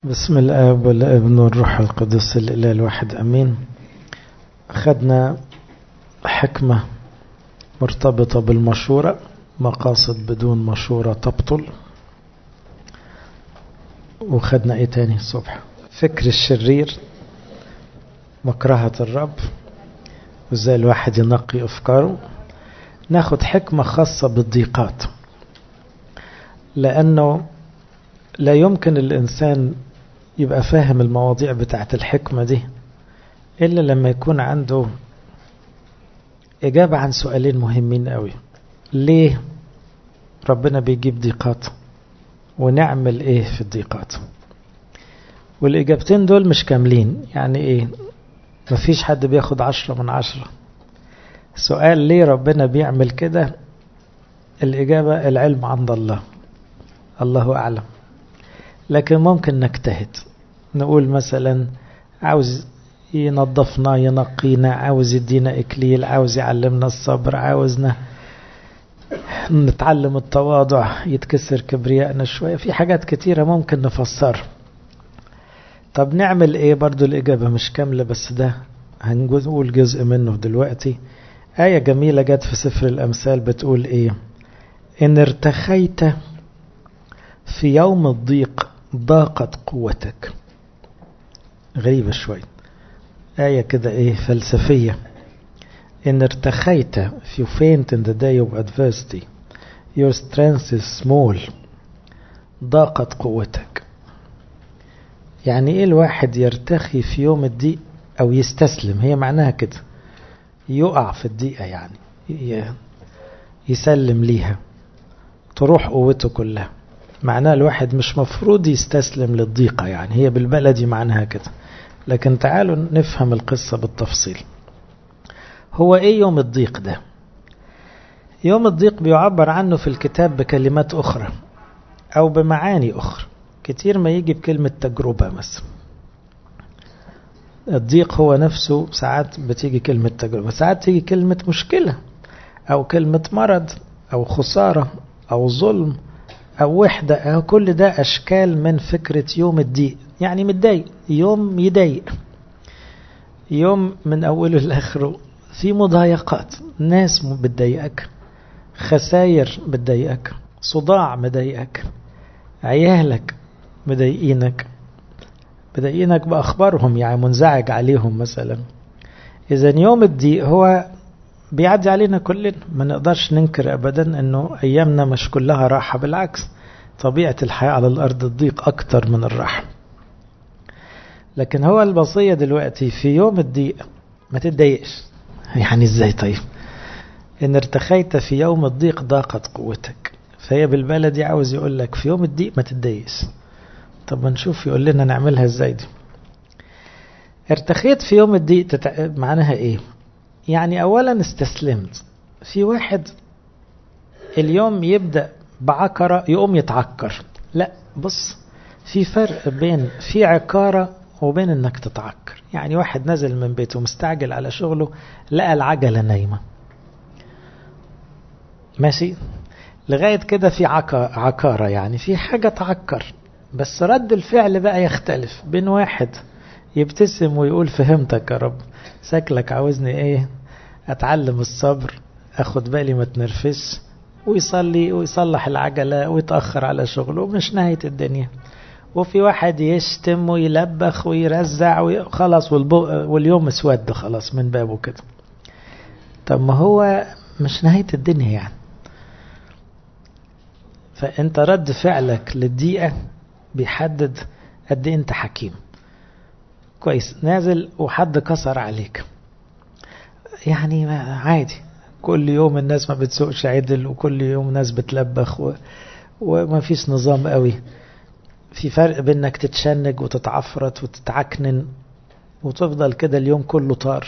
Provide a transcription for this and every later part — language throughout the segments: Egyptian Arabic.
بسم الآب والابن والروح القدس الإله الواحد أمين أخذنا حكمة مرتبطة بالمشورة مقاصد بدون مشورة تبطل وخدنا ايه تاني الصبح فكر الشرير مكرهة الرب وازاي الواحد ينقي افكاره ناخد حكمة خاصة بالضيقات لانه لا يمكن الانسان يبقى فاهم المواضيع بتاعت الحكمة دي إلا لما يكون عنده إجابة عن سؤالين مهمين قوي ليه ربنا بيجيب ضيقات ونعمل إيه في الضيقات والإجابتين دول مش كاملين يعني إيه مفيش حد بياخد عشرة من عشرة سؤال ليه ربنا بيعمل كده الإجابة العلم عند الله الله أعلم لكن ممكن نجتهد نقول مثلا عاوز ينظفنا ينقينا عاوز يدينا إكليل عاوز يعلمنا الصبر عاوزنا نتعلم التواضع يتكسر كبريائنا شوية في حاجات كتيرة ممكن نفسر طب نعمل ايه برضو الإجابة مش كاملة بس ده هنقول جزء منه دلوقتي آية جميلة جت في سفر الأمثال بتقول ايه إن ارتخيت في يوم الضيق ضاقت قوتك غريبة شوي آية كده إيه فلسفية إن ارتخيت if you faint in the day of adversity your strength is small ضاقت قوتك يعني إيه الواحد يرتخي في يوم الضيق أو يستسلم هي معناها كده يقع في الضيقة يعني يسلم ليها تروح قوته كلها معناها الواحد مش مفروض يستسلم للضيقة يعني هي بالبلدي معناها كده لكن تعالوا نفهم القصة بالتفصيل هو ايه يوم الضيق ده يوم الضيق بيعبر عنه في الكتاب بكلمات أخرى أو بمعاني أخرى كتير ما يجي بكلمة تجربة مثلا الضيق هو نفسه ساعات بتيجي كلمة تجربة ساعات تيجي كلمة مشكلة أو كلمة مرض أو خسارة أو ظلم أو وحدة أو كل ده أشكال من فكرة يوم الضيق يعني متضايق يوم يضايق يوم من أوله لآخره في مضايقات ناس بتضايقك خساير بتضايقك صداع مضايقك عيالك مضايقينك مضايقينك بأخبارهم يعني منزعج عليهم مثلا إذا يوم الضيق هو بيعدي علينا كلنا ما نقدرش ننكر ابدا انه ايامنا مش كلها راحة بالعكس طبيعة الحياة على الارض الضيق اكتر من الراحة لكن هو الوصية دلوقتي في يوم الضيق ما تتضايقش يعني ازاي طيب ان ارتخيت في يوم الضيق ضاقت قوتك فهي بالبلدي عاوز يقول لك في يوم الضيق ما تتضايقش طب ما نشوف يقول لنا نعملها ازاي دي ارتخيت في يوم الضيق تتع... معناها ايه يعني اولا استسلمت في واحد اليوم يبدأ بعكرة يقوم يتعكر لا بص في فرق بين في عكارة وبين انك تتعكر يعني واحد نزل من بيته مستعجل على شغله لقى العجلة نايمة ماشي لغاية كده في عكارة يعني في حاجة تعكر بس رد الفعل بقى يختلف بين واحد يبتسم ويقول فهمتك يا رب شكلك عاوزني ايه اتعلم الصبر اخد بالي ما تنرفزش ويصلي ويصلح العجلة ويتأخر على شغله مش نهاية الدنيا وفي واحد يشتم ويلبخ ويرزع وخلاص واليوم اسود خلاص من بابه كده طب ما هو مش نهاية الدنيا يعني فانت رد فعلك للدقيقة بيحدد قد انت حكيم كويس نازل وحد كسر عليك يعني عادي كل يوم الناس ما بتسوقش عدل وكل يوم ناس بتلبخ و... وما فيش نظام قوي في فرق بينك تتشنج وتتعفرت وتتعكنن وتفضل كده اليوم كله طار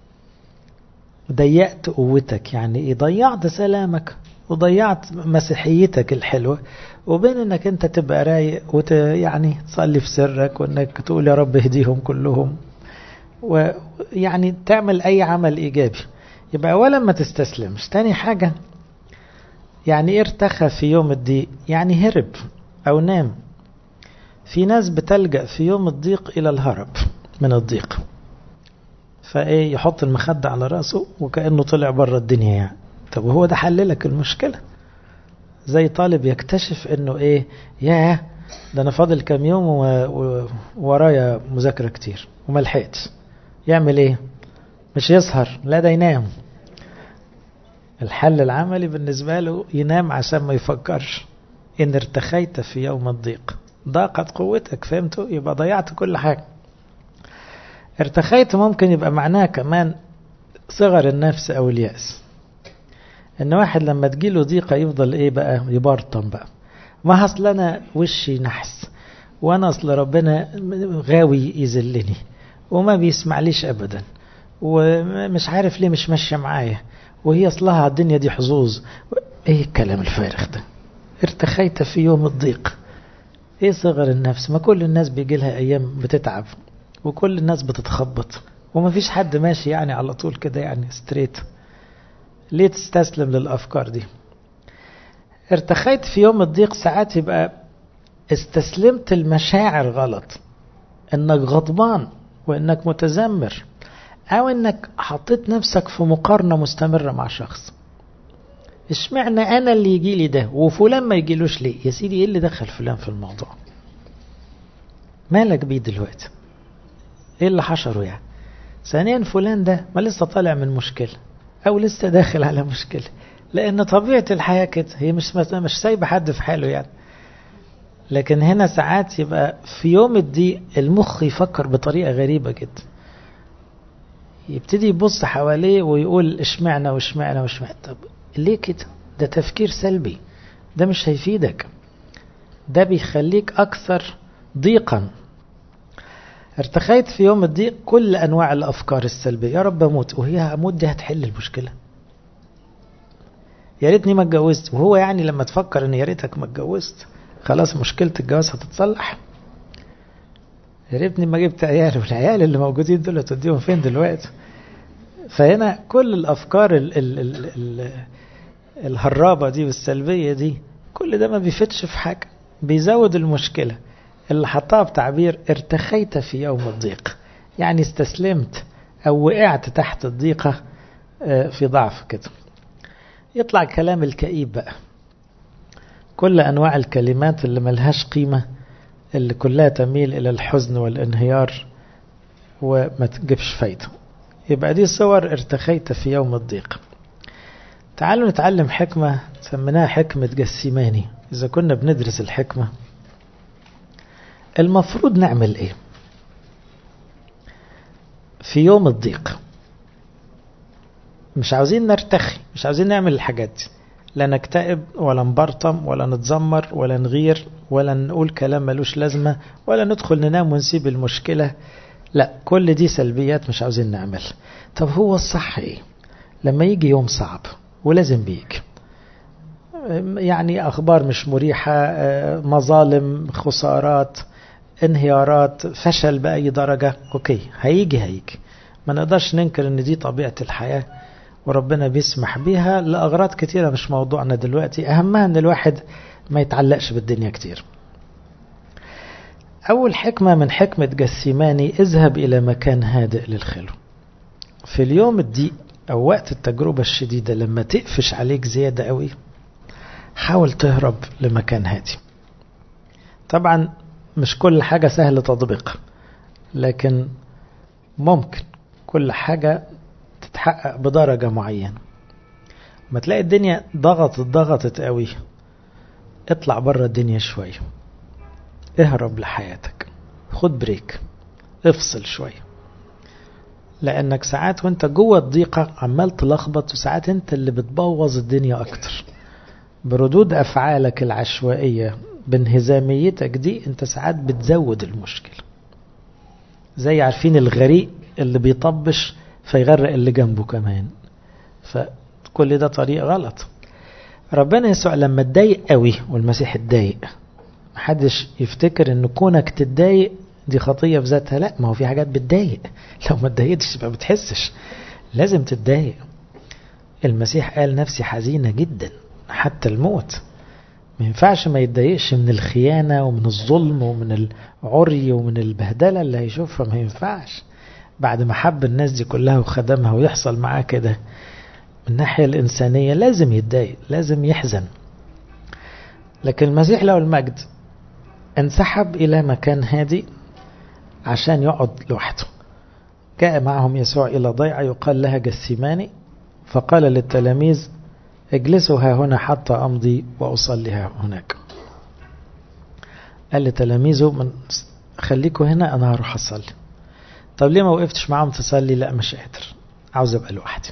ضيقت قوتك يعني ايه ضيعت سلامك وضيعت مسيحيتك الحلوة وبين انك انت تبقى رايق وت يعني تصلي في سرك وانك تقول يا رب اهديهم كلهم ويعني تعمل اي عمل ايجابي يبقى اولا ما تستسلمش تاني حاجة يعني ارتخى في يوم الضيق يعني هرب او نام في ناس بتلجأ في يوم الضيق إلى الهرب من الضيق فايه يحط المخدة على راسه وكأنه طلع بره الدنيا يعني طب وهو ده حللك المشكلة زي طالب يكتشف انه ايه ياه ده انا فاضل كام يوم وورايا مذاكرة كتير وما لحقتش يعمل ايه مش يسهر لا ده ينام الحل العملي بالنسبة له ينام عشان ما يفكرش ان ارتخيت في يوم الضيق ضاقت قوتك فهمتوا يبقى ضيعت كل حاجة ارتخيت ممكن يبقى معناها كمان صغر النفس او اليأس ان واحد لما تجيله ضيقة يفضل ايه بقى يبرطم بقى ما اصل انا وشي نحس وانا اصل ربنا غاوي يذلني وما بيسمعليش ابدا ومش عارف ليه مش ماشيه معايا وهي اصلها الدنيا دي حظوظ ايه الكلام الفارغ ده ارتخيت في يوم الضيق ايه صغر النفس ما كل الناس بيجي لها ايام بتتعب وكل الناس بتتخبط وما فيش حد ماشي يعني على طول كده يعني ستريت ليه تستسلم للافكار دي ارتخيت في يوم الضيق ساعات يبقى استسلمت المشاعر غلط انك غضبان وانك متذمر او انك حطيت نفسك في مقارنة مستمرة مع شخص اشمعنى انا اللي يجي لي ده وفلان ما يجيلوش ليه يا سيدي ايه اللي دخل فلان في الموضوع مالك بيه دلوقتي ايه اللي حشره يعني ثانيا فلان ده ما لسه طالع من مشكلة او لسه داخل على مشكلة لان طبيعة الحياة كده هي مش مش سايبة حد في حاله يعني لكن هنا ساعات يبقى في يوم الضيق المخ يفكر بطريقة غريبة جدا يبتدي يبص حواليه ويقول اشمعنا واشمعنا واشمعنا طب ليه كده ده تفكير سلبي ده مش هيفيدك ده بيخليك أكثر ضيقا ارتخيت في يوم الضيق كل أنواع الأفكار السلبية يا رب أموت وهي أموت دي هتحل المشكلة يا ريتني ما اتجوزت وهو يعني لما تفكر ان يا ريتك ما اتجوزت خلاص مشكلة الجواز هتتصلح يا ريتني ما جبت عيال والعيال اللي موجودين دول توديهم فين دلوقتي فهنا كل الافكار ال ال ال ال الهرابة دي والسلبية دي كل ده ما بيفتش في حاجة بيزود المشكلة اللي حطها بتعبير ارتخيت في يوم الضيق يعني استسلمت او وقعت تحت الضيقة في ضعف كده يطلع كلام الكئيب بقى كل أنواع الكلمات اللي ملهاش قيمة اللي كلها تميل إلى الحزن والانهيار وما تجيبش فايدة يبقى دي صور ارتخيت في يوم الضيق تعالوا نتعلم حكمة سميناها حكمة جسيماني إذا كنا بندرس الحكمة المفروض نعمل إيه في يوم الضيق مش عاوزين نرتخي مش عاوزين نعمل الحاجات دي لا نكتئب ولا نبرطم ولا نتذمر ولا نغير ولا نقول كلام ملوش لازمة ولا ندخل ننام ونسيب المشكلة لا كل دي سلبيات مش عاوزين نعمل طب هو الصح ايه لما يجي يوم صعب ولازم بيجي يعني أخبار مش مريحة مظالم خسارات انهيارات فشل بأي درجة أوكي هيجي هيجي ما نقدرش ننكر ان دي طبيعة الحياة وربنا بيسمح بيها لأغراض كتيرة مش موضوعنا دلوقتي أهمها أن الواحد ما يتعلقش بالدنيا كتير أول حكمة من حكمة جسيماني اذهب إلى مكان هادئ للخلو في اليوم الضيق أو وقت التجربة الشديدة لما تقفش عليك زيادة قوي حاول تهرب لمكان هادي طبعا مش كل حاجة سهل تطبيقها لكن ممكن كل حاجة تتحقق بدرجة معينة ما تلاقي الدنيا ضغطت ضغطت قوي اطلع بره الدنيا شوية اهرب لحياتك خد بريك افصل شوية لانك ساعات وانت جوه الضيقة عمال تلخبط وساعات انت اللي بتبوظ الدنيا اكتر بردود افعالك العشوائية بانهزاميتك دي انت ساعات بتزود المشكلة زي عارفين الغريق اللي بيطبش فيغرق اللي جنبه كمان فكل ده طريق غلط ربنا يسوع لما اتضايق قوي والمسيح اتضايق محدش يفتكر ان كونك تتضايق دي خطية في ذاتها لا ما هو في حاجات بتضايق لو ما اتضايقتش يبقى بتحسش لازم تتضايق المسيح قال نفسي حزينة جدا حتى الموت ما ينفعش ما يتضايقش من الخيانة ومن الظلم ومن العري ومن البهدلة اللي هيشوفها ما ينفعش بعد ما حب الناس دي كلها وخدمها ويحصل معاه كده من الناحية الإنسانية لازم يتضايق لازم يحزن لكن المسيح له المجد انسحب إلى مكان هادي عشان يقعد لوحده جاء معهم يسوع إلى ضيعة يقال لها جثيماني فقال للتلاميذ اجلسوا ها هنا حتى أمضي وأصلي ها هناك قال لتلاميذه من خليكوا هنا أنا هروح أصلي طب ليه ما وقفتش معاهم تصلي لا مش قادر عاوز أبقى لوحدي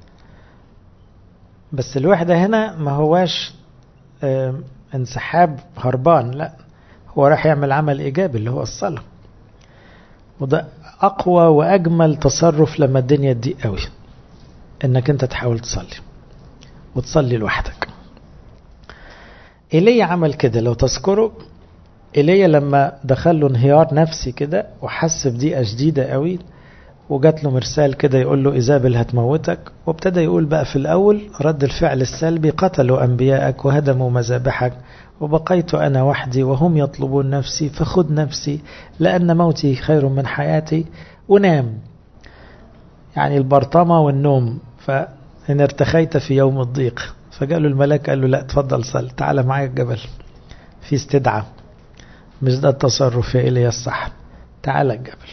بس الوحدة هنا ما هواش انسحاب هربان لا هو راح يعمل عمل إيجابي اللي هو الصلاة وده أقوى وأجمل تصرف لما الدنيا تضيق قوي إنك أنت تحاول تصلي وتصلي لوحدك إيليا عمل كده لو تذكروا إيليا لما دخل له انهيار نفسي كده وحس بضيقة شديدة قوي وجات له مرسال كده يقول له إيزابل هتموتك وابتدى يقول بقى في الأول رد الفعل السلبي قتلوا أنبياءك وهدموا مذابحك وبقيت أنا وحدي وهم يطلبون نفسي فخذ نفسي لأن موتي خير من حياتي ونام يعني البرطمة والنوم فإن ارتخيت في يوم الضيق فقالوا الملاك قال له لا تفضل صل تعال معايا الجبل في استدعاء مش ده التصرف يا إلي الصح تعال الجبل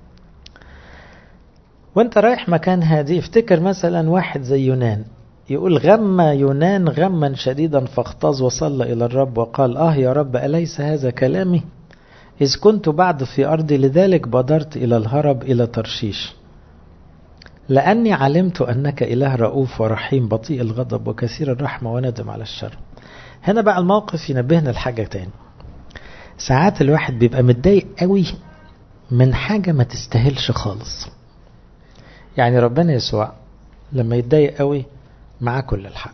وانت رايح مكان هادي افتكر مثلا واحد زي يونان يقول غم يونان غما شديدا فاختاز وصلى إلى الرب وقال آه يا رب أليس هذا كلامي إذ كنت بعد في أرضي لذلك بادرت إلى الهرب إلى ترشيش لأني علمت أنك إله رؤوف ورحيم بطيء الغضب وكثير الرحمة وندم على الشر هنا بقى الموقف ينبهنا لحاجة تاني ساعات الواحد بيبقى متضايق قوي من حاجة ما تستاهلش خالص يعني ربنا يسوع لما يتضايق قوي معاه كل الحق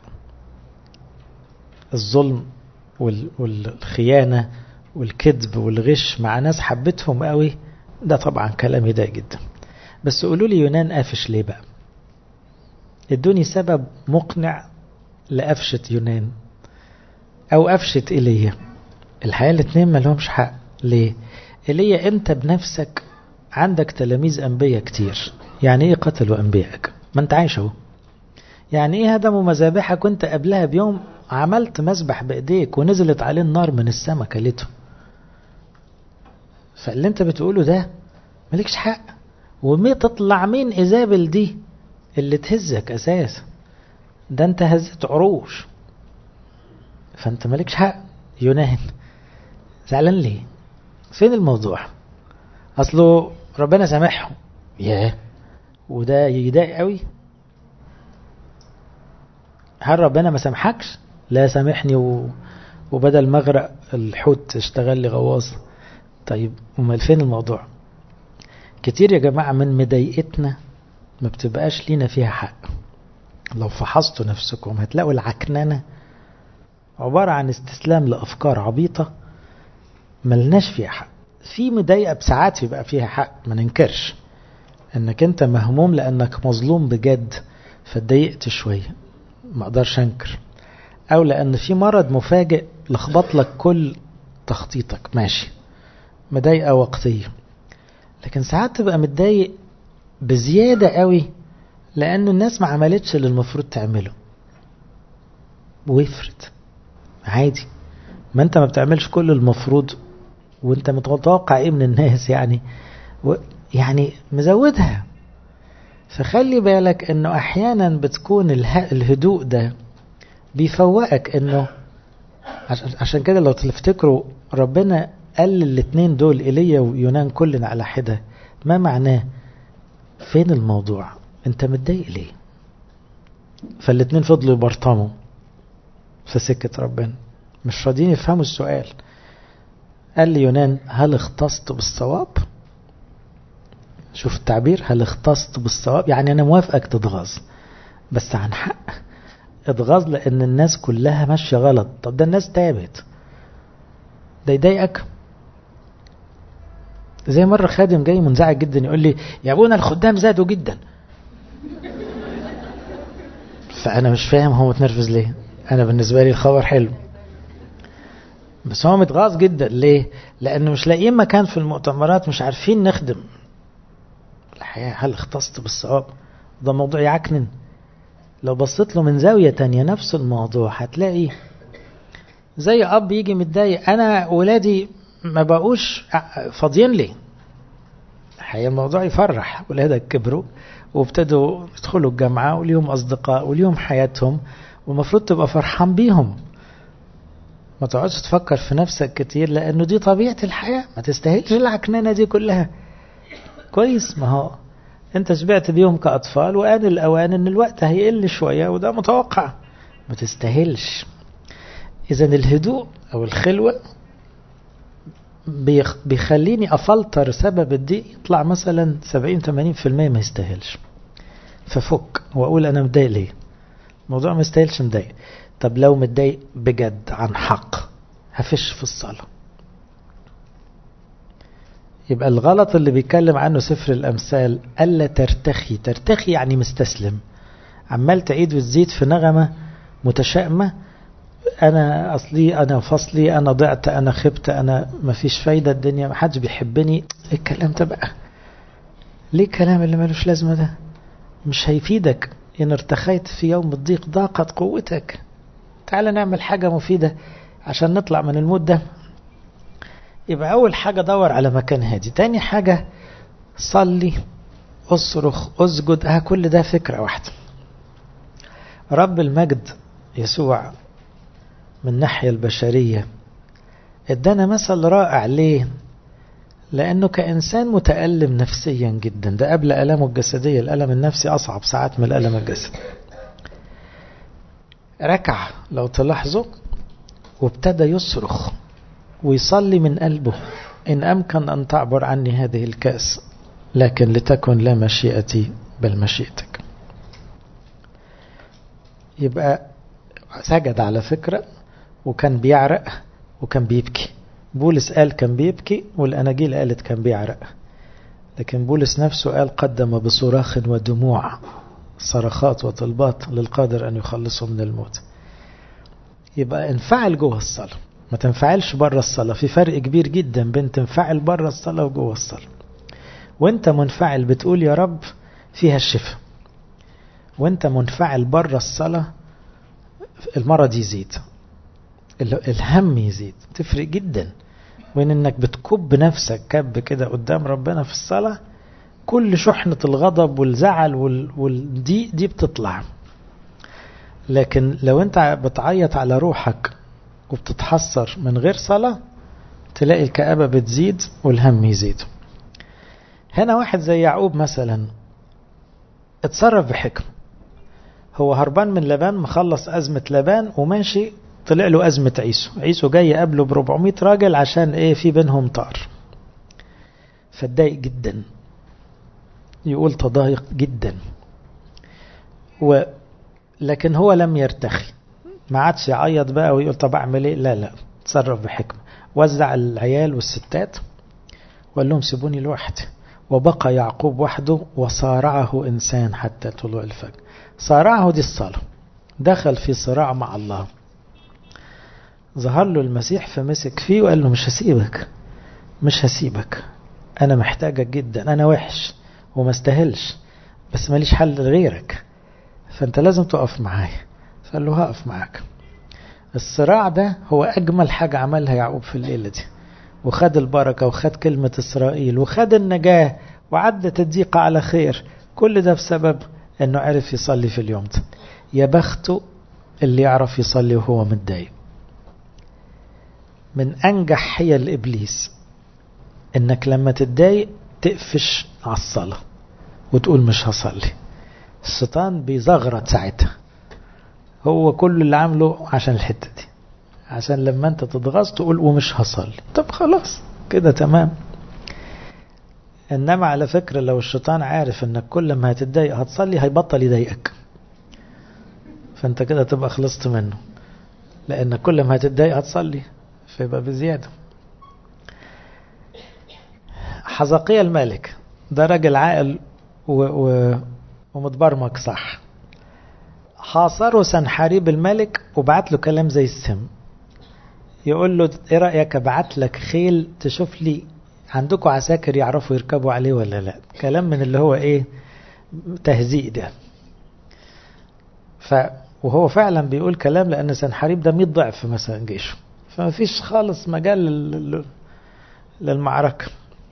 الظلم والخيانة والكذب والغش مع ناس حبتهم قوي ده طبعا كلام يضايق جدا بس قولوا لي يونان قافش ليه بقى ادوني سبب مقنع لقفشة يونان او قفشة ايليا الحقيقة الاتنين ما لهمش حق ليه ايليا انت بنفسك عندك تلاميذ انبياء كتير يعني ايه قتلوا انبيائك ما انت عايش اهو يعني ايه هدموا مذابحك وانت قبلها بيوم عملت مسبح بايديك ونزلت عليه النار من السماء كلته فاللي انت بتقوله ده مالكش حق ومي تطلع مين ايزابل دي اللي تهزك اساس ده انت هزت عروش فانت مالكش حق يونان زعلان ليه فين الموضوع اصله ربنا سامحهم ياه وده يضايق قوي هل ربنا ما سامحكش لا سامحني و... وبدل ما اغرق الحوت اشتغل لي غواص طيب امال فين الموضوع كتير يا جماعة من مضايقتنا ما بتبقاش لينا فيها حق لو فحصتوا نفسكم هتلاقوا العكننة عبارة عن استسلام لأفكار عبيطة ملناش فيها حق في مضايقة بساعات يبقى فيها حق ما ننكرش انك انت مهموم لانك مظلوم بجد فاتضايقت شوية ما اقدرش انكر او لان في مرض مفاجئ لخبط لك كل تخطيطك ماشي مضايقة وقتية لكن ساعات تبقى متضايق بزيادة قوي لأنه الناس ما عملتش اللي المفروض تعمله ويفرد عادي ما انت ما بتعملش كل المفروض وانت متوقع ايه من الناس يعني و يعني مزودها فخلي بالك انه احيانا بتكون الهدوء ده بيفوقك انه عشان كده لو تفتكروا ربنا قال الاثنين دول ايليا ويونان كلنا على حده ما معناه فين الموضوع انت متضايق ليه فالاثنين فضلوا يبرطموا في سكة ربنا مش راضيين يفهموا السؤال قال لي يونان هل اختصت بالصواب شوف التعبير هل اختصت بالصواب يعني انا موافقك تتغاظ بس عن حق اتغاظ لان الناس كلها ماشيه غلط طب ده الناس تابت ده يضايقك زي مرة خادم جاي منزعج جدا يقول لي يا ابونا الخدام زادوا جدا فأنا مش فاهم هو متنرفز ليه أنا بالنسبة لي الخبر حلو بس هو متغاظ جدا ليه لانه مش لاقيين مكان في المؤتمرات مش عارفين نخدم الحقيقة هل اختصت بالصواب ده موضوع يعكنن لو بصيت له من زاوية تانية نفس الموضوع هتلاقي زي اب يجي متضايق انا ولادي ما بقوش فاضيين لي الحقيقة الموضوع يفرح ولادك كبروا وابتدوا يدخلوا الجامعة وليهم أصدقاء وليهم حياتهم ومفروض تبقى فرحان بيهم ما تقعدش تفكر في نفسك كتير لأنه دي طبيعة الحياة ما تستاهلش العكنانة دي كلها كويس ما هو انت شبعت بيهم كأطفال وآن الأوان ان الوقت هيقل شوية وده متوقع ما تستاهلش إذا الهدوء أو الخلوة بيخليني أفلتر سبب الضيق يطلع مثلا 70-80% ما يستاهلش ففك وأقول أنا متضايق ليه الموضوع ما يستاهلش متضايق طب لو متضايق بجد عن حق هفش في الصلاة يبقى الغلط اللي بيتكلم عنه سفر الأمثال ألا ترتخي ترتخي يعني مستسلم عمال تعيد وتزيد في نغمة متشائمة انا اصلي انا فصلي انا ضعت انا خبت انا ما فيش فايده الدنيا ما حدش بيحبني الكلام ده بقى ليه الكلام اللي ملوش لازمه ده مش هيفيدك ان ارتخيت في يوم الضيق ضاقت قوتك تعال نعمل حاجه مفيده عشان نطلع من المود ده يبقى اول حاجه دور على مكان هادي تاني حاجه صلي اصرخ اسجد ها كل ده فكره واحده رب المجد يسوع من الناحية البشرية ادانا مثل رائع ليه لأنه كإنسان متألم نفسيا جدا ده قبل ألمه الجسدية الألم النفسي أصعب ساعات من الألم الجسدي ركع لو تلاحظوا وابتدى يصرخ ويصلي من قلبه إن أمكن أن تعبر عني هذه الكأس لكن لتكن لا مشيئتي بل مشيئتك يبقى سجد على فكرة وكان بيعرق وكان بيبكي بولس قال كان بيبكي والأناجيل قالت كان بيعرق لكن بولس نفسه قال قدم بصراخ ودموع صرخات وطلبات للقادر أن يخلصه من الموت يبقى انفعل جوه الصلاة ما تنفعلش بره الصلاة في فرق كبير جدا بين تنفعل بره الصلاة وجوه الصلاة وانت منفعل بتقول يا رب فيها الشفاء وانت منفعل بره الصلاة المرض يزيد الهم يزيد تفرق جدا وين انك بتكب نفسك كب كده قدام ربنا في الصلاة كل شحنة الغضب والزعل والضيق دي بتطلع لكن لو انت بتعيط على روحك وبتتحسر من غير صلاة تلاقي الكآبة بتزيد والهم يزيد هنا واحد زي يعقوب مثلا اتصرف بحكم هو هربان من لبان مخلص أزمة لبان وماشي طلع له أزمة عيسو عيسو جاي قبله ب 400 راجل عشان ايه في بينهم طار فاتضايق جدا يقول تضايق جدا و لكن هو لم يرتخي ما عادش يعيط بقى ويقول طب اعمل ايه لا لا تصرف بحكمة وزع العيال والستات وقال لهم سيبوني لوحدي وبقى يعقوب وحده وصارعه إنسان حتى طلوع الفجر صارعه دي الصلاة دخل في صراع مع الله ظهر له المسيح فمسك فيه وقال له مش هسيبك مش هسيبك أنا محتاجك جدا أنا وحش وما استاهلش بس ماليش حل غيرك فأنت لازم تقف معايا فقال له هقف معاك الصراع ده هو أجمل حاجة عملها يعقوب في الليلة دي وخد البركة وخد كلمة إسرائيل وخد النجاة وعدت الضيقة على خير كل ده بسبب أنه عرف يصلي في اليوم ده يا بخته اللي يعرف يصلي وهو متضايق من أنجح حيل إبليس إنك لما تتضايق تقفش على الصلاة وتقول مش هصلي الشيطان بيزغرط ساعتها هو كل اللي عامله عشان الحتة دي عشان لما انت تتغاظ تقول ومش هصلي طب خلاص كده تمام انما على فكرة لو الشيطان عارف انك كل ما هتتضايق هتصلي هيبطل يضايقك فانت كده تبقى خلصت منه لانك كل ما هتتضايق هتصلي فيبقى بزيادة حزقية الملك ده راجل عاقل و... و... ومتبرمج صح حاصره سنحاريب الملك وبعت له كلام زي السم يقول له ايه رأيك ابعت لك خيل تشوف لي عندكم عساكر يعرفوا يركبوا عليه ولا لا كلام من اللي هو ايه تهزيء ده ف وهو فعلا بيقول كلام لان سنحريب ده 100 ضعف مثلا جيشه فما فيش خالص مجال لل... للمعركة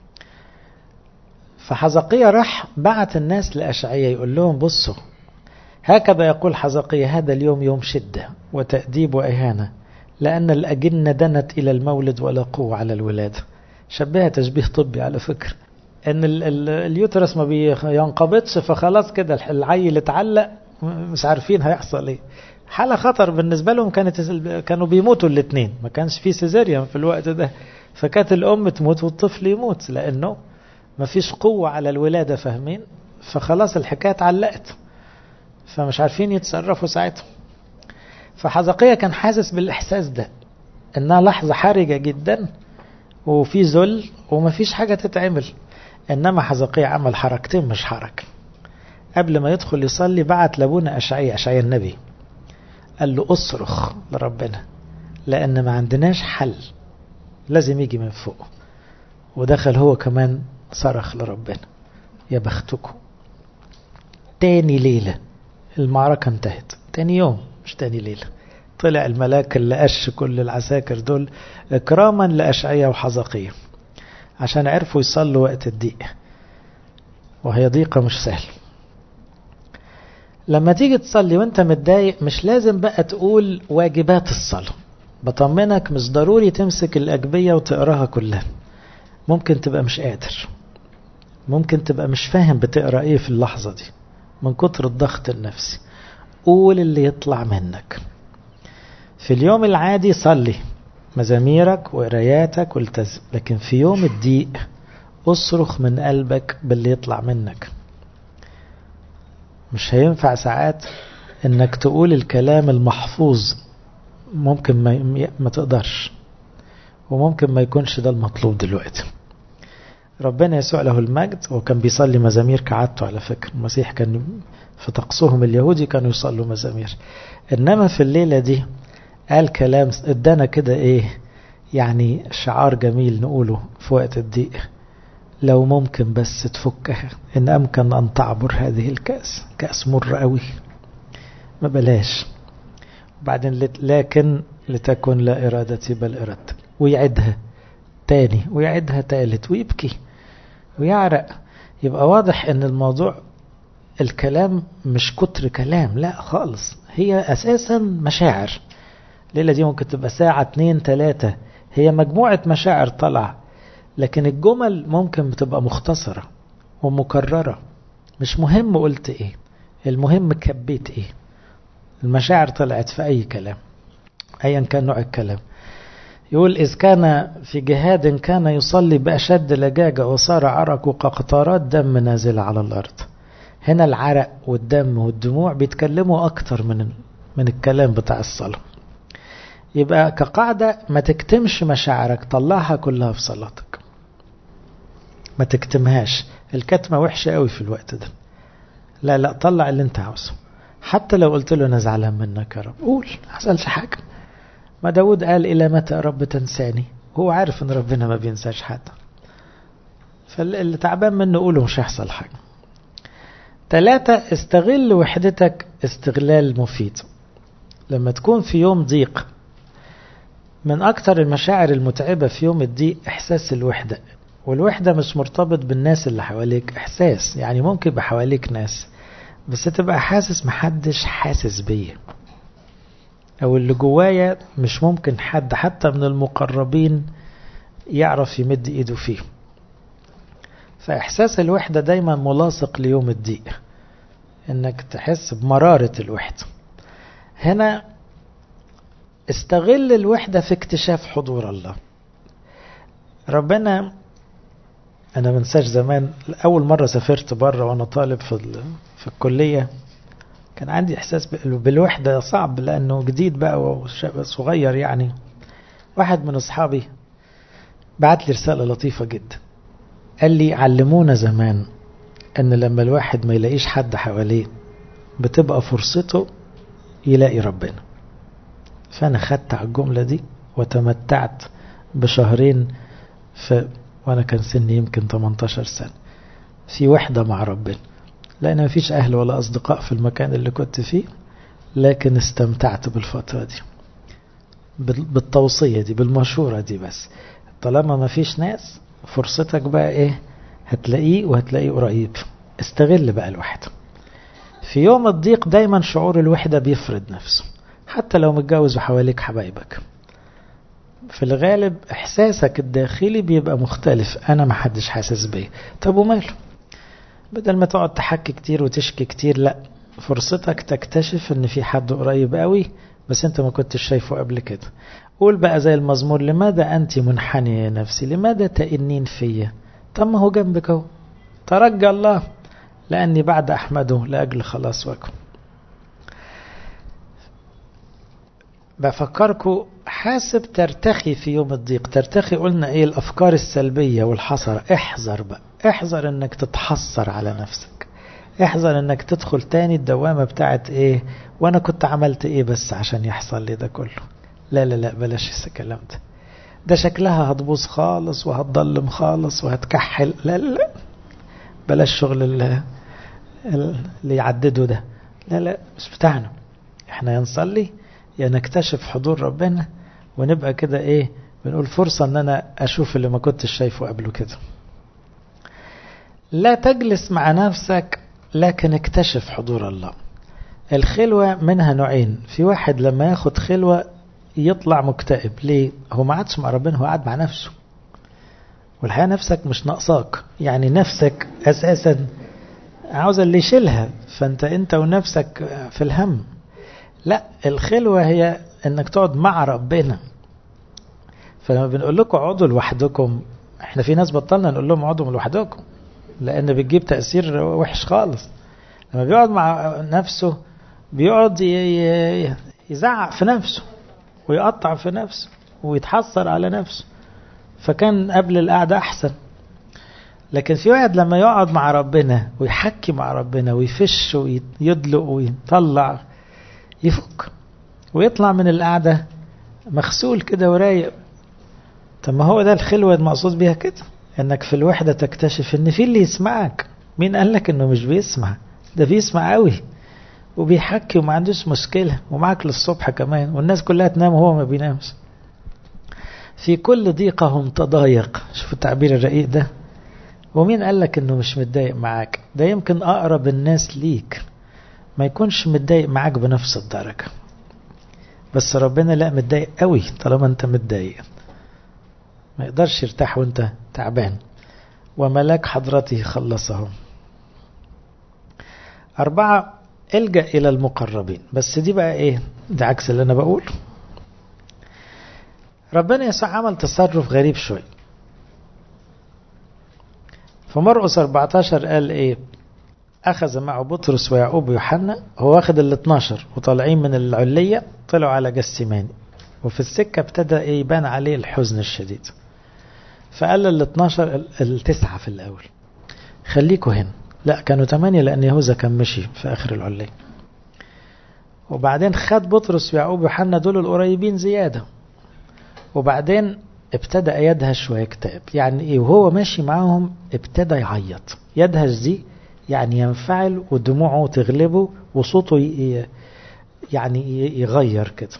فحزقية راح بعت الناس لأشعية يقول لهم بصوا هكذا يقول حزقية هذا اليوم يوم شدة وتأديب وإهانة لأن الأجنة دنت إلى المولد ولا قوة على الولادة شبهها تشبيه طبي على فكرة ان ال ال اليوترس ما بينقبضش فخلاص كده العيل اتعلق مش عارفين هيحصل ايه حالة خطر بالنسبة لهم كانت كانوا بيموتوا الاثنين ما كانش في سيزاريان في الوقت ده فكانت الام تموت والطفل يموت لانه ما فيش قوة على الولادة فاهمين فخلاص الحكاية اتعلقت فمش عارفين يتصرفوا ساعتها فحزقية كان حاسس بالإحساس ده إنها لحظة حرجة جدا وفي ذل ومفيش حاجة تتعمل إنما حزقية عمل حركتين مش حركة قبل ما يدخل يصلي بعت لابونا أشعية أشعية النبي قال له أصرخ لربنا لأن ما عندناش حل لازم يجي من فوق ودخل هو كمان صرخ لربنا يا بختكم تاني ليلة المعركة انتهت تاني يوم مش تاني ليلة طلع الملاك اللي قش كل العساكر دول إكراما لأشعية وحزقية عشان عرفوا يصلوا وقت الضيق وهي ضيقة مش سهل لما تيجي تصلي وانت متضايق مش لازم بقى تقول واجبات الصلاة بطمنك مش ضروري تمسك الأجبية وتقراها كلها ممكن تبقى مش قادر ممكن تبقى مش فاهم بتقرا ايه في اللحظة دي من كتر الضغط النفسي قول اللي يطلع منك في اليوم العادي صلي مزاميرك وقراياتك والتزم لكن في يوم الضيق اصرخ من قلبك باللي يطلع منك مش هينفع ساعات انك تقول الكلام المحفوظ ممكن ما, ما تقدرش وممكن ما يكونش ده المطلوب دلوقتي ربنا يسوع له المجد وكان بيصلي مزامير كعادته على فكرة المسيح كان في طقسهم اليهودي كانوا يصلوا مزامير انما في الليلة دي قال كلام ادانا كده ايه يعني شعار جميل نقوله في وقت الضيق لو ممكن بس تفكها ان امكن ان تعبر هذه الكأس كأس مر قوي ما بلاش وبعدين لكن لتكن لا ارادتي بل ارادتك ويعدها تاني ويعدها تالت ويبكي ويعرق يبقى واضح ان الموضوع الكلام مش كتر كلام لا خالص هي اساسا مشاعر الليلة دي ممكن تبقى ساعة اتنين تلاتة هي مجموعة مشاعر طلع لكن الجمل ممكن بتبقى مختصرة ومكررة مش مهم قلت ايه المهم كبيت ايه المشاعر طلعت في اي كلام ايا كان نوع الكلام يقول إذ كان في جهاد كان يصلي بأشد لجاجة وصار عرق كقطرات دم نازلة على الأرض هنا العرق والدم والدموع بيتكلموا أكتر من من الكلام بتاع الصلاة يبقى كقاعدة ما تكتمش مشاعرك طلعها كلها في صلاتك ما تكتمهاش الكتمة وحشة قوي في الوقت ده لا لا طلع اللي انت عاوزه حتى لو قلت له انا زعلان منك يا رب قول ما حصلش حاجه ما داود قال إلى متى يا رب تنساني هو عارف ان ربنا ما بينساش حد فاللي تعبان منه قوله مش هيحصل حاجة ثلاثة استغل وحدتك استغلال مفيد لما تكون في يوم ضيق من أكثر المشاعر المتعبة في يوم الضيق إحساس الوحدة والوحدة مش مرتبط بالناس اللي حواليك إحساس يعني ممكن يبقى حواليك ناس بس تبقى حاسس محدش حاسس بيه او اللي جوايا مش ممكن حد حتى من المقربين يعرف يمد ايده فيه فاحساس الوحدة دايما ملاصق ليوم الضيق انك تحس بمرارة الوحدة هنا استغل الوحدة في اكتشاف حضور الله ربنا انا منساش زمان اول مرة سافرت بره وانا طالب في, في الكلية كان عندي احساس بالوحده صعب لانه جديد بقى وصغير يعني واحد من اصحابي بعت لي رساله لطيفه جدا قال لي علمونا زمان ان لما الواحد ما يلاقيش حد حواليه بتبقى فرصته يلاقي ربنا فانا خدت على الجمله دي وتمتعت بشهرين في وانا كان سني يمكن 18 سنة في وحدة مع ربنا لان مفيش اهل ولا اصدقاء في المكان اللي كنت فيه لكن استمتعت بالفترة دي بالتوصية دي بالمشورة دي بس طالما مفيش ناس فرصتك بقى ايه هتلاقيه وهتلاقيه قريب استغل بقى الوحدة في يوم الضيق دايما شعور الوحدة بيفرض نفسه حتى لو متجوز وحواليك حبايبك في الغالب احساسك الداخلي بيبقى مختلف انا محدش حاسس بيه طب وماله بدل ما تقعد تحكي كتير وتشكي كتير لا فرصتك تكتشف ان في حد قريب قوي بس انت ما كنتش شايفه قبل كده قول بقى زي المزمور لماذا انت منحنية يا نفسي لماذا تئنين فيا طب ما هو جنبك اهو ترجى الله لاني بعد احمده لاجل خلاص وجهه بفكركم حاسب ترتخي في يوم الضيق ترتخي قلنا ايه الافكار السلبية والحسرة احذر بقى احذر انك تتحسر على نفسك احذر انك تدخل تاني الدوامة بتاعت ايه وانا كنت عملت ايه بس عشان يحصل لي ده كله لا لا لا بلاش الكلام ده ده شكلها هتبوظ خالص وهتضلم خالص وهتكحل لا لا بلاش شغل اللي, اللي يعدده ده لا لا مش بتاعنا احنا ينصلي يا نكتشف حضور ربنا ونبقى كده ايه بنقول فرصة ان انا اشوف اللي ما كنتش شايفه قبله كده لا تجلس مع نفسك لكن اكتشف حضور الله الخلوة منها نوعين في واحد لما ياخد خلوة يطلع مكتئب ليه هو ما عادش مع ربنا هو قاعد مع نفسه والحقيقة نفسك مش ناقصاك يعني نفسك أساسا عاوزة اللي يشيلها فأنت أنت ونفسك في الهم لا الخلوة هي أنك تقعد مع ربنا فلما بنقول لكم اقعدوا لوحدكم احنا في ناس بطلنا نقول لهم اقعدوا لوحدكم لأن بتجيب تأثير وحش خالص لما بيقعد مع نفسه بيقعد يزعق في نفسه ويقطع في نفسه ويتحسر على نفسه فكان قبل القعدة أحسن لكن في واحد لما يقعد مع ربنا ويحكي مع ربنا ويفش ويدلق ويطلع يفك ويطلع من القعدة مغسول كده ورايق طب ما هو ده الخلوة المقصود بيها كده انك في الوحدة تكتشف ان في اللي يسمعك مين قال لك انه مش بيسمع ده بيسمع قوي وبيحكي وما عندوش مشكلة ومعك للصبح كمان والناس كلها تنام وهو ما بينامش في كل ضيقهم تضايق شوف التعبير الرقيق ده ومين قال لك انه مش متضايق معاك ده يمكن اقرب الناس ليك ما يكونش متضايق معاك بنفس الدرجة بس ربنا لا متضايق قوي طالما انت متضايق ما يقدرش يرتاح وانت تعبان وملاك حضرته خلصهم أربعة الجأ إلى المقربين بس دي بقى إيه ده عكس اللي أنا بقوله ربنا يسوع عمل تصرف غريب شوي فمرقس 14 قال إيه أخذ معه بطرس ويعقوب ويوحنا هو واخد ال 12 وطالعين من العلية طلعوا على جسيماني وفي السكة ابتدى إيه يبان عليه الحزن الشديد فقال لل 12 التسعة في الأول خليكوا هنا لا كانوا ثمانية لأن يهوذا كان مشي في آخر العلية وبعدين خد بطرس ويعقوب ويوحنا دول القريبين زيادة وبعدين ابتدى يدهش ويكتئب يعني ايه وهو ماشي معاهم ابتدى يعيط يدهش دي يعني ينفعل ودموعه تغلبه وصوته يعني يغير كده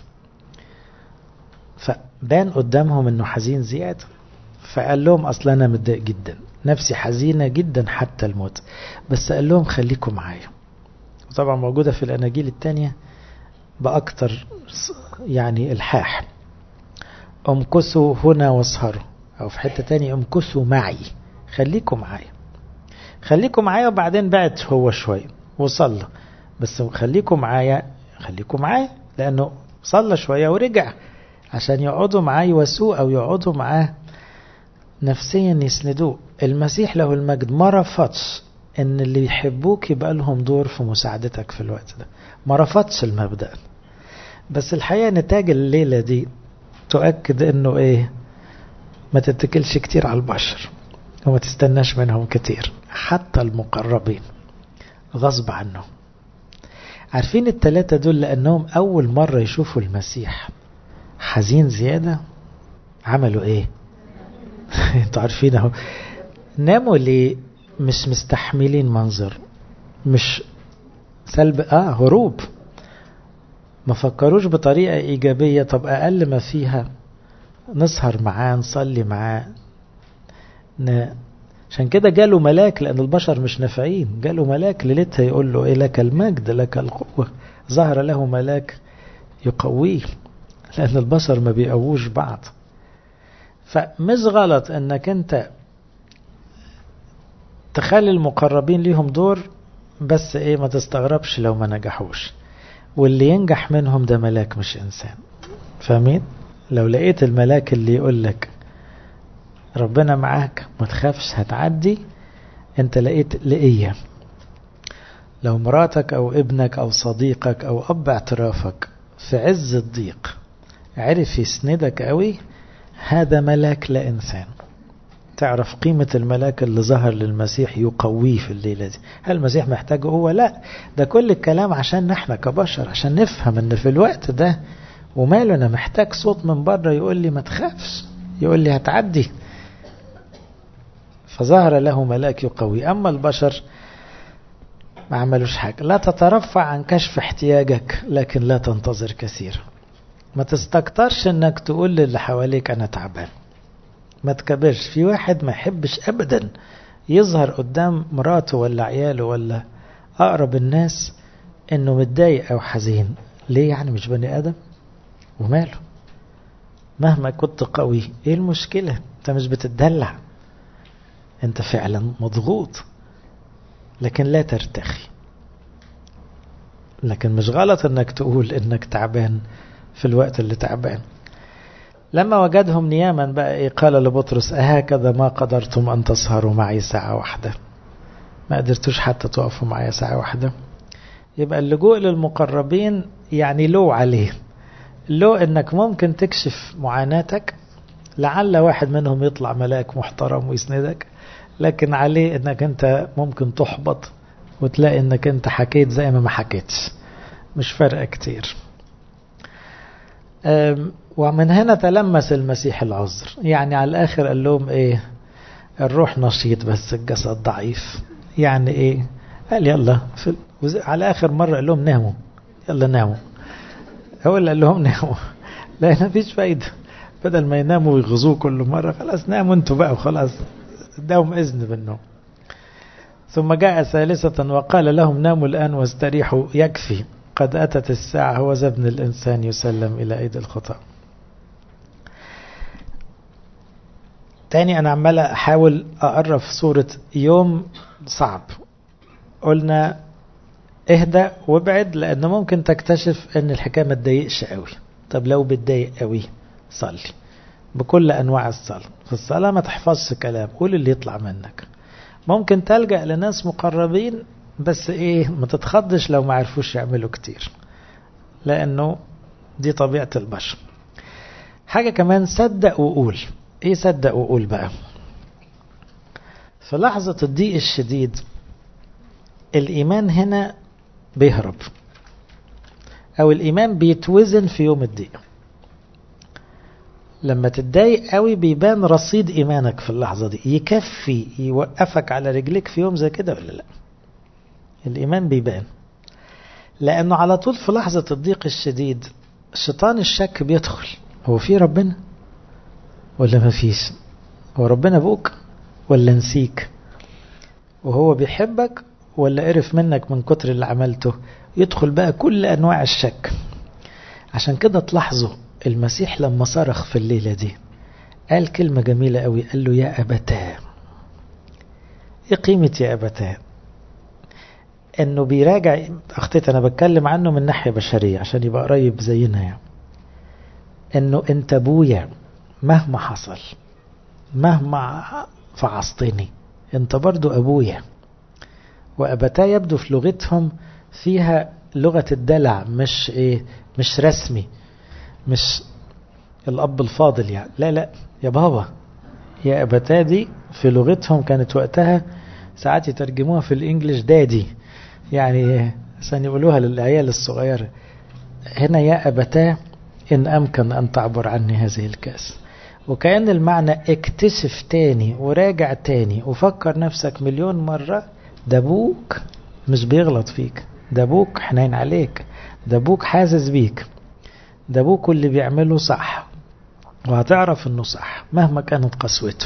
فبان قدامهم انه حزين زيادة فقال لهم اصلا انا متضايق جدا نفسي حزينة جدا حتى الموت بس قال لهم خليكم معايا وطبعا موجودة في الأناجيل التانية بأكتر يعني الحاح امكثوا هنا واسهروا أو في حتة تانية امكثوا معي خليكم معايا خليكم معايا وبعدين بعت هو شوية وصلى بس خليكم معايا خليكم معايا لأنه صلى شوية ورجع عشان يقعدوا معاه يواسوه أو يقعدوا معاه نفسيا يسندوه المسيح له المجد ما رفضش ان اللي يحبوك يبقى لهم دور في مساعدتك في الوقت ده ما رفضش المبدأ بس الحقيقة نتاج الليلة دي تؤكد انه ايه ما تتكلش كتير على البشر وما تستناش منهم كتير حتى المقربين غصب عنهم عارفين التلاتة دول لأنهم أول مرة يشوفوا المسيح حزين زيادة عملوا ايه انتوا عارفين اهو ناموا ليه مش مستحملين منظر مش سلب اه هروب ما فكروش بطريقة إيجابية طب أقل ما فيها نسهر معاه نصلي معاه ن... عشان كده جاله ملاك لأن البشر مش نافعين جاله ملاك ليلتها يقول له إيه لك المجد لك القوة ظهر له ملاك يقويه لأن البشر ما بيقووش بعض فمش غلط أنك أنت تخلي المقربين ليهم دور بس إيه ما تستغربش لو ما نجحوش واللي ينجح منهم ده ملاك مش إنسان فاهمين؟ لو لقيت الملاك اللي يقول لك ربنا معاك ما تخافش هتعدي انت لقيت لقية لو مراتك او ابنك او صديقك او اب اعترافك في عز الضيق عرف يسندك قوي هذا ملاك لا انسان تعرف قيمة الملاك اللي ظهر للمسيح يقويه في الليلة دي هل المسيح محتاجه هو لا ده كل الكلام عشان احنا كبشر عشان نفهم ان في الوقت ده وماله انا محتاج صوت من بره يقول لي ما تخافش يقول لي هتعدي فظهر له ملاك يقوي اما البشر ما عملوش حاجة لا تترفع عن كشف احتياجك لكن لا تنتظر كثير ما تستكترش انك تقول للي حواليك انا تعبان ما تكبرش في واحد ما يحبش ابدا يظهر قدام مراته ولا عياله ولا اقرب الناس انه متضايق او حزين ليه يعني مش بني ادم وماله مهما كنت قوي ايه المشكلة انت مش بتدلع انت فعلا مضغوط لكن لا ترتخي لكن مش غلط انك تقول انك تعبان في الوقت اللي تعبان لما وجدهم نياما بقى ايه قال لبطرس أهكذا ما قدرتم أن تسهروا معي ساعة واحدة ما قدرتوش حتى تقفوا معي ساعة واحدة يبقى اللجوء للمقربين يعني لو عليه لو انك ممكن تكشف معاناتك لعل واحد منهم يطلع ملاك محترم ويسندك لكن عليه انك انت ممكن تحبط وتلاقي انك انت حكيت زي ما ما حكيتش مش فارقة كتير ومن هنا تلمس المسيح العذر يعني على الاخر قال لهم ايه الروح نشيط بس الجسد ضعيف يعني ايه قال يلا في على اخر مرة قال لهم ناموا يلا ناموا هو اللي قال لهم ناموا لا مفيش فايدة بدل ما يناموا ويغزوه كل مرة خلاص ناموا انتوا بقى وخلاص اداهم اذن بالنوم ثم جاء ثالثة وقال لهم ناموا الآن واستريحوا يكفي قد أتت الساعة هو ابن الإنسان يسلم إلى أيدي الخطأ تاني أنا عمال أحاول أقرب صورة يوم صعب قلنا اهدى وابعد لأن ممكن تكتشف أن الحكاية ما تضايقش قوي طب لو بتضايق قوي صلي بكل أنواع الصلاة في الصلاة ما تحفظش كلام قول اللي يطلع منك ممكن تلجأ لناس مقربين بس ايه ما تتخضش لو ما عرفوش يعملوا كتير لانه دي طبيعة البشر حاجة كمان صدق وقول ايه صدق وقول بقى في لحظة الضيق الشديد الايمان هنا بيهرب او الايمان بيتوزن في يوم الضيق لما تتضايق قوي بيبان رصيد ايمانك في اللحظة دي يكفي يوقفك على رجليك في يوم زي كده ولا لا الإيمان بيبان لأنه على طول في لحظة الضيق الشديد الشيطان الشك بيدخل هو في ربنا ولا ما فيش هو ربنا أبوك ولا نسيك وهو بيحبك ولا قرف منك من كتر اللي عملته يدخل بقى كل أنواع الشك عشان كده تلاحظوا المسيح لما صرخ في الليلة دي قال كلمة جميلة قوي قال له يا أبتاه ايه قيمة يا أبتاه انه بيراجع اخطيت انا بتكلم عنه من ناحية بشرية عشان يبقى قريب زينا يعني انه انت ابويا مهما حصل مهما فعصتني انت برضو ابويا وابتاه يبدو في لغتهم فيها لغة الدلع مش ايه مش رسمي مش الاب الفاضل يعني لا لا يا بابا يا ابتاه دي في لغتهم كانت وقتها ساعات يترجموها في الانجليش دادي يعني عشان يقولوها للعيال الصغيرة هنا يا أبتاه إن أمكن أن تعبر عني هذه الكاس وكأن المعنى اكتشف تاني وراجع تاني وفكر نفسك مليون مرة ده أبوك مش بيغلط فيك ده أبوك حنين عليك ده أبوك حاسس بيك ده أبوك اللي بيعمله صح وهتعرف إنه صح مهما كانت قسوته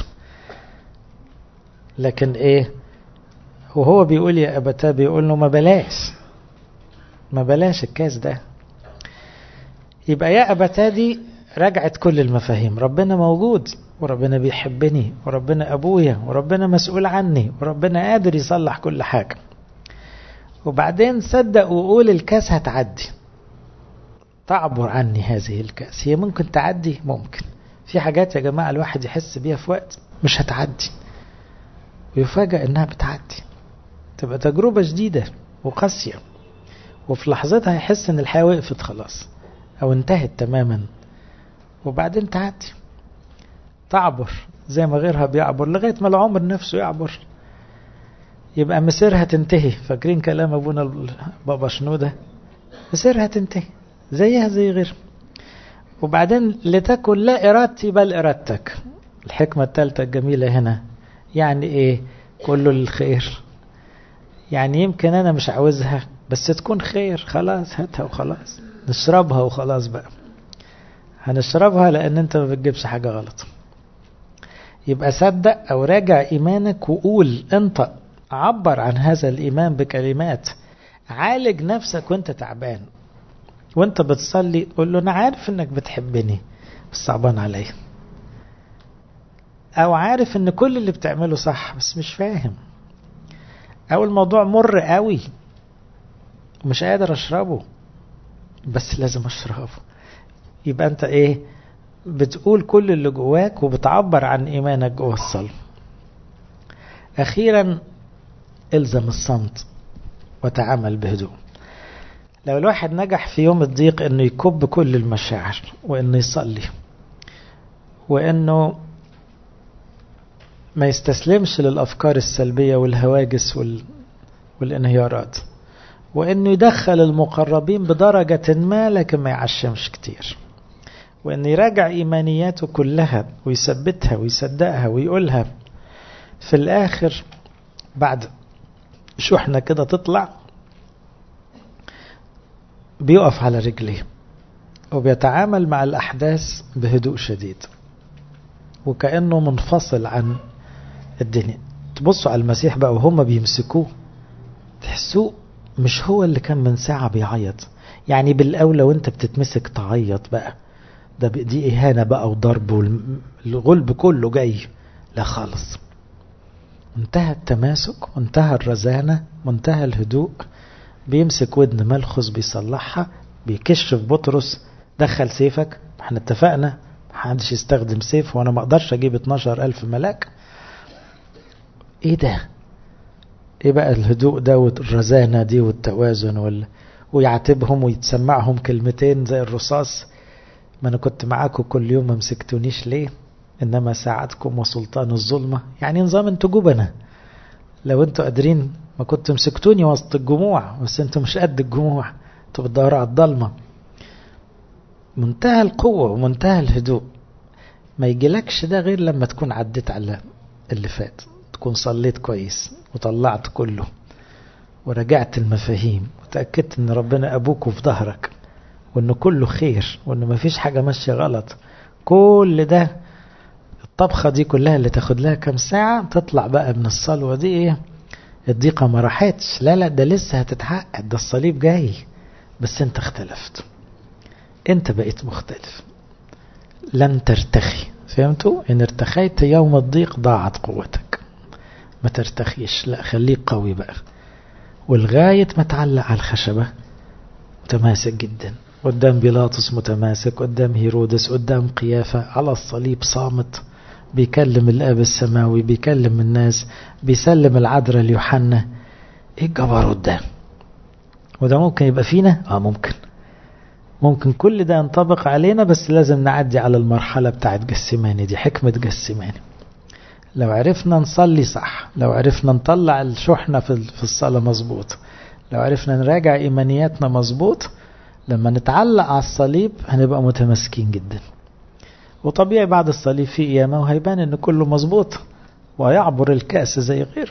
لكن إيه وهو بيقول يا أبتاه بيقول له ما بلاش ما بلاش الكاس ده يبقى يا أبتاه دي رجعت كل المفاهيم ربنا موجود وربنا بيحبني وربنا أبويا وربنا مسؤول عني وربنا قادر يصلح كل حاجة وبعدين صدق وقول الكاس هتعدي تعبر عني هذه الكاس هي ممكن تعدي ممكن في حاجات يا جماعة الواحد يحس بيها في وقت مش هتعدي ويفاجأ انها بتعدي تبقى تجربة جديدة وقاسية وفي لحظتها يحس ان الحياة وقفت خلاص او انتهت تماما وبعدين تعدي تعبر زي ما غيرها بيعبر لغاية ما العمر نفسه يعبر يبقى مسيرها تنتهي فاكرين كلام ابونا بابا شنودة مسيرها تنتهي زيها زي غير وبعدين لتكن لا إرادتي بل إرادتك الحكمة الثالثة الجميلة هنا يعني إيه كله للخير يعني يمكن أنا مش عاوزها بس تكون خير خلاص هاتها وخلاص نشربها وخلاص بقى هنشربها لأن أنت ما بتجيبش حاجة غلط يبقى صدق أو راجع إيمانك وقول أنت عبر عن هذا الإيمان بكلمات عالج نفسك وانت تعبان وانت بتصلي قول له أنا عارف أنك بتحبني بس صعبان عليا أو عارف أن كل اللي بتعمله صح بس مش فاهم أو الموضوع مر قوي ومش قادر أشربه بس لازم أشربه يبقى أنت إيه بتقول كل اللي جواك وبتعبر عن إيمانك جوه الصلاة أخيرا الزم الصمت وتعامل بهدوء لو الواحد نجح في يوم الضيق انه يكب كل المشاعر وانه يصلي وانه ما يستسلمش للافكار السلبيه والهواجس وال... والانهيارات وانه يدخل المقربين بدرجه ما لكن ما يعشمش كتير وان يراجع ايمانياته كلها ويثبتها ويصدقها ويقولها في الاخر بعد شحنه كده تطلع بيقف على رجليه وبيتعامل مع الأحداث بهدوء شديد وكأنه منفصل عن الدنيا تبصوا على المسيح بقى وهم بيمسكوه تحسوه مش هو اللي كان من ساعة بيعيط يعني بالأولى وانت بتتمسك تعيط بقى ده دي إهانة بقى وضرب والغلب كله جاي لا خالص انتهى التماسك وانتهى الرزانة وانتهى الهدوء بيمسك ودن ملخص بيصلحها بيكشف بطرس دخل سيفك احنا اتفقنا محدش يستخدم سيف وانا ما اقدرش اجيب 12 الف ملاك ايه ده ايه بقى الهدوء ده والرزانة دي والتوازن وال... ويعاتبهم ويتسمعهم كلمتين زي الرصاص ما انا كنت معاكم كل يوم ما مسكتونيش ليه انما ساعتكم وسلطان الظلمة يعني نظام انتوا جبنة لو انتوا قادرين ما كنتوا مسكتوني وسط الجموع بس انتوا مش قد الجموع انتوا بتدوروا على الضلمة منتهى القوة ومنتهى الهدوء ما يجيلكش ده غير لما تكون عديت على اللي فات تكون صليت كويس وطلعت كله ورجعت المفاهيم وتأكدت ان ربنا ابوك في ظهرك وانه كله خير وانه ما فيش حاجة ماشية غلط كل ده الطبخة دي كلها اللي تاخد لها كام ساعة تطلع بقى من الصلوة دي ايه الضيقة ما راحتش لا لا ده لسه هتتحقق ده الصليب جاي بس انت اختلفت انت بقيت مختلف لن ترتخي فهمتوا ان ارتخيت يوم الضيق ضاعت قوتك ما ترتخيش لا خليك قوي بقى والغاية ما تعلق على الخشبة متماسك جدا قدام بيلاطس متماسك قدام هيرودس قدام قيافة على الصليب صامت بيكلم الاب السماوي بيكلم الناس بيسلم العذراء ليوحنا ايه الجبروت ده وده ممكن يبقى فينا اه ممكن ممكن كل ده ينطبق علينا بس لازم نعدي على المرحلة بتاعت جسماني دي حكمة جسماني لو عرفنا نصلي صح لو عرفنا نطلع الشحنة في الصلاة مظبوط لو عرفنا نراجع إيمانياتنا مظبوط لما نتعلق على الصليب هنبقى متمسكين جدا وطبيعي بعد الصليب في قيامة وهيبان ان كله مظبوط ويعبر الكأس زي غيره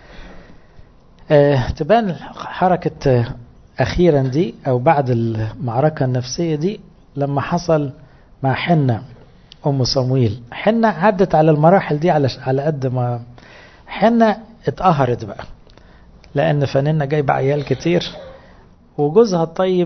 آه تبان حركة آه أخيرا دي أو بعد المعركة النفسية دي لما حصل مع حنة أم صمويل حنة عدت على المراحل دي على على قد ما حنة اتقهرت بقى لأن فنانة جايبة عيال كتير وجوزها الطيب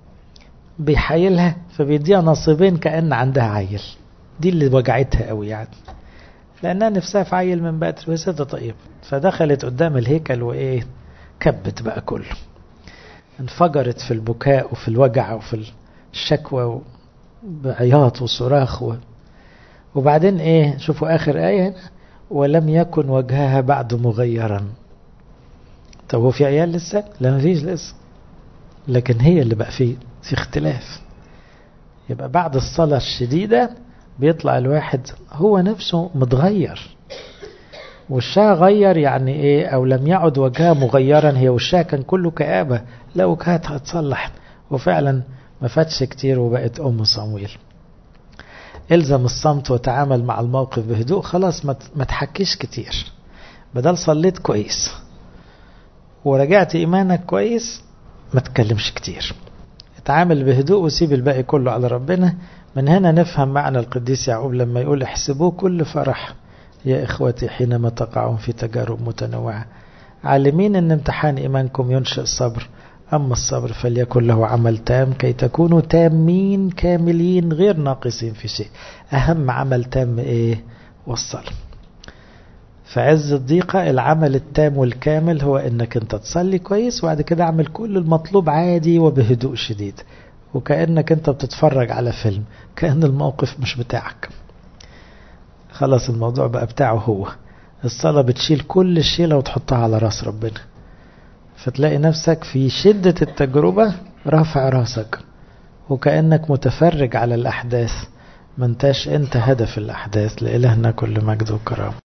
بيحايلها فبيديها نصيبين كأن عندها عيل دي اللي وجعتها قوي يعني لأنها نفسها في عيل من بدري وهي ست طيب فدخلت قدام الهيكل وإيه كبت بقى كله انفجرت في البكاء وفي الوجع وفي الشكوى بعياط وصراخ و... وبعدين ايه شوفوا اخر ايه هنا ولم يكن وجهها بعد مغيرا طب هو في عيال لسه لا مفيش لسه لكن هي اللي بقى فيه في اختلاف يبقى بعد الصلاة الشديدة بيطلع الواحد هو نفسه متغير وشها غير يعني ايه او لم يعد وجهها مغيرا هي وشها كان كله كآبة لا وجهها هتصلح وفعلا ما فاتش كتير وبقت ام صمويل الزم الصمت وتعامل مع الموقف بهدوء خلاص ما تحكيش كتير بدل صليت كويس ورجعت ايمانك كويس ما تكلمش كتير اتعامل بهدوء وسيب الباقي كله على ربنا من هنا نفهم معنى القديس يعقوب لما يقول احسبوه كل فرح يا إخوتي حينما تقعون في تجارب متنوعة عالمين أن امتحان إيمانكم ينشئ الصبر أما الصبر فليكن له عمل تام كي تكونوا تامين كاملين غير ناقصين في شيء أهم عمل تام إيه والصلاة في عز الضيقة العمل التام والكامل هو أنك أنت تصلي كويس وبعد كده اعمل كل المطلوب عادي وبهدوء شديد وكأنك أنت بتتفرج على فيلم كأن الموقف مش بتاعك خلاص الموضوع بقى بتاعه هو الصلاة بتشيل كل الشيلة وتحطها على راس ربنا فتلاقي نفسك في شدة التجربة رافع راسك وكأنك متفرج على الأحداث ما انتاش انت هدف الأحداث لإلهنا كل مجد وكرامة